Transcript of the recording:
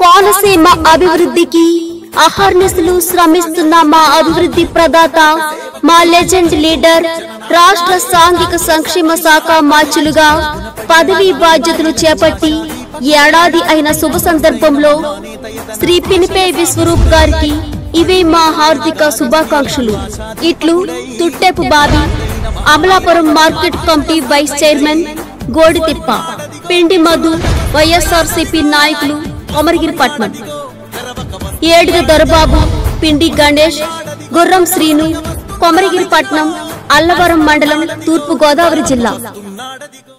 కోనసీమ అభివృద్ధికి అహర్నిశలు శ్రమిస్తున్న మా అభివృద్ధి ప్రదాత మా లెజెండ్ లీడర్ రాష్ట్ర సాంఘిక సంక్షేమ శాఖ మార్చులుగా పదవీ బాధ్యతలు చేపట్టి ఏడాది అయిన శుభ సందర్భంలో శ్రీ పినిపే విశ్వరూప్ గారికి ఇవే మా హార్దిక శుభాకాంక్షలు ఇట్లు Tuttepu Bobby Amalapuram market committee vice chairman Goditippa Pindi Madhu YSRCP నాయకులు కొమరగిరిపట్నం ఏడుగ దొరబాబు పిండి గణేష్ గుర్రం శ్రీను కొమరగిరిపట్నం అల్లవరం మండలం తూర్పు గోదావరి జిల్లా